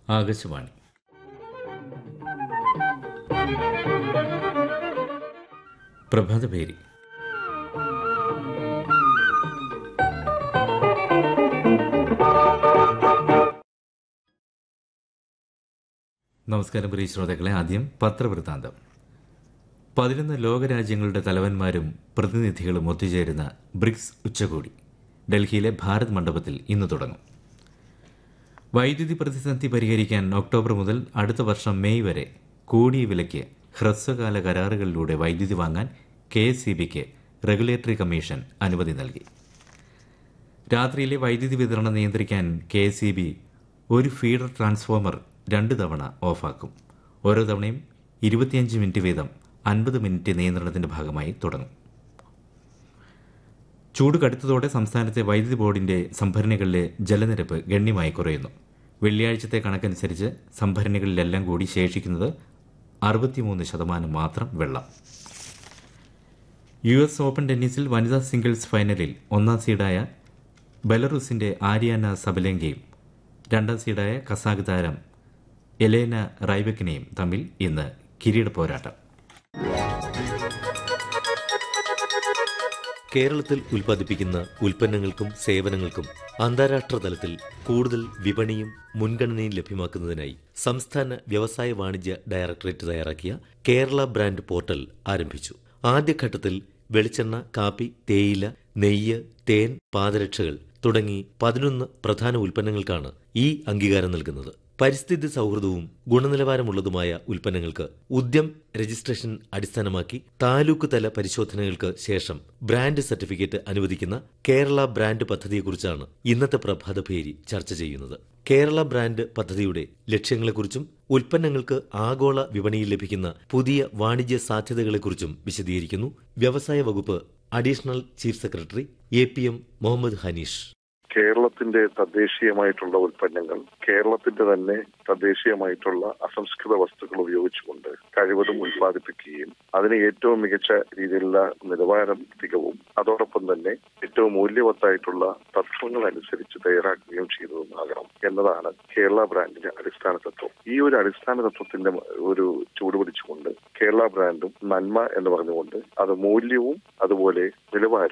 ആകാശവാണി പ്രഭാതപേരി നമസ്കാരം പ്രിയ ശ്രോതാക്കളെ ആദ്യം പത്രവൃത്താന്തം പതിനൊന്ന് ലോകരാജ്യങ്ങളുടെ തലവന്മാരും പ്രതിനിധികളും ഒത്തുചേരുന്ന ബ്രിക്സ് ഉച്ചകോടി ഡൽഹിയിലെ ഭാരത് മണ്ഡപത്തിൽ ഇന്ന് തുടങ്ങും വൈദ്യുതി പ്രതിസന്ധി പരിഹരിക്കാൻ ഒക്ടോബർ മുതൽ അടുത്ത വർഷം മെയ് വരെ കൂടിയ വിലയ്ക്ക് ഹ്രസ്വകാല കരാറുകളിലൂടെ വൈദ്യുതി വാങ്ങാൻ കെ എസ് സി ബിക്ക് റെഗുലേറ്ററി കമ്മീഷൻ അനുമതി നൽകി രാത്രിയിലെ വൈദ്യുതി വിതരണം നിയന്ത്രിക്കാൻ കെ എസ് സി ബി ഒരു ഫീഡർ ട്രാൻസ്ഫോമർ രണ്ട് തവണ ഓഫാക്കും ഓരോ തവണയും ഇരുപത്തിയഞ്ച് മിനിറ്റ് വീതം അൻപത് മിനിറ്റ് നിയന്ത്രണത്തിന്റെ ഭാഗമായി തുടങ്ങും ചൂട് കടുത്തതോടെ സംസ്ഥാനത്തെ വൈദ്യുതി ബോർഡിന്റെ സംഭരണികളിലെ ജലനിരപ്പ് ഗണ്യമായി കുറയുന്നു വെള്ളിയാഴ്ചത്തെ കണക്കനുസരിച്ച് സംഭരണികളിലെല്ലാം കൂടി ശേഷിക്കുന്നത് അറുപത്തിമൂന്ന് ശതമാനം മാത്രം വെള്ളം യു എസ് ഓപ്പൺ ടെന്നീസിൽ വനിതാ സിംഗിൾസ് ഫൈനലിൽ ഒന്നാം സീഡായ ബെലറൂസിന്റെ ആര്യാന സബലെങ്കയും രണ്ടാം സീഡായ കസാഖ് താരം എലേന റൈബക്കിനെയും തമ്മിൽ ഇന്ന് കിരീട പോരാട്ടം കേരളത്തിൽ ഉൽപ്പാദിപ്പിക്കുന്ന ഉൽപ്പന്നങ്ങൾക്കും സേവനങ്ങൾക്കും അന്താരാഷ്ട്ര തലത്തിൽ കൂടുതൽ വിപണിയും മുൻഗണനയും ലഭ്യമാക്കുന്നതിനായി സംസ്ഥാന വ്യവസായ വാണിജ്യ ഡയറക്ടറേറ്റ് തയ്യാറാക്കിയ കേരള ബ്രാൻഡ് പോർട്ടൽ ആരംഭിച്ചു ആദ്യഘട്ടത്തിൽ വെളിച്ചെണ്ണ കാപ്പി തേയില നെയ്യ് തേൻ പാദരക്ഷകൾ തുടങ്ങി പതിനൊന്ന് പ്രധാന ഉൽപ്പന്നങ്ങൾക്കാണ് ഈ അംഗീകാരം നൽകുന്നത് പരിസ്ഥിതി സൗഹൃദവും ഗുണനിലവാരമുള്ളതുമായ ഉൽപ്പന്നങ്ങൾക്ക് ഉദ്യം രജിസ്ട്രേഷൻ അടിസ്ഥാനമാക്കി താലൂക്ക് തല പരിശോധനകൾക്ക് ശേഷം ബ്രാൻഡ് സർട്ടിഫിക്കറ്റ് അനുവദിക്കുന്ന കേരള ബ്രാൻഡ് പദ്ധതിയെക്കുറിച്ചാണ് ഇന്നത്തെ പ്രഭാതഭേരി ചർച്ച ചെയ്യുന്നത് കേരള ബ്രാൻഡ് പദ്ധതിയുടെ ലക്ഷ്യങ്ങളെക്കുറിച്ചും ഉൽപ്പന്നങ്ങൾക്ക് ആഗോള വിപണിയിൽ ലഭിക്കുന്ന പുതിയ വാണിജ്യ സാധ്യതകളെക്കുറിച്ചും വിശദീകരിക്കുന്നു വ്യവസായ വകുപ്പ് additional chief secretary A P M Muhammad Hanish കേരളത്തിന്റെ തദ്ദേശീയമായിട്ടുള്ള ഉൽപ്പന്നങ്ങൾ കേരളത്തിന്റെ തന്നെ തദ്ദേശീയമായിട്ടുള്ള അസംസ്കൃത വസ്തുക്കൾ ഉപയോഗിച്ചുകൊണ്ട് കഴിവതും ഉൽപ്പാദിപ്പിക്കുകയും അതിന് ഏറ്റവും മികച്ച രീതിയിലുള്ള നിലവാരം തികവും അതോടൊപ്പം തന്നെ ഏറ്റവും മൂല്യവത്തായിട്ടുള്ള തത്വങ്ങൾ അനുസരിച്ച് തയ്യാറാക്കുകയും ചെയ്തതെന്നാകണം എന്നതാണ് കേരള ബ്രാൻഡിന്റെ അടിസ്ഥാന തത്വം ഈ ഒരു അടിസ്ഥാന തത്വത്തിന്റെ ഒരു ചൂടുപിടിച്ചുകൊണ്ട് കേരള ബ്രാൻഡും നന്മ എന്ന് പറഞ്ഞുകൊണ്ട് അത് മൂല്യവും അതുപോലെ നിലവാരവും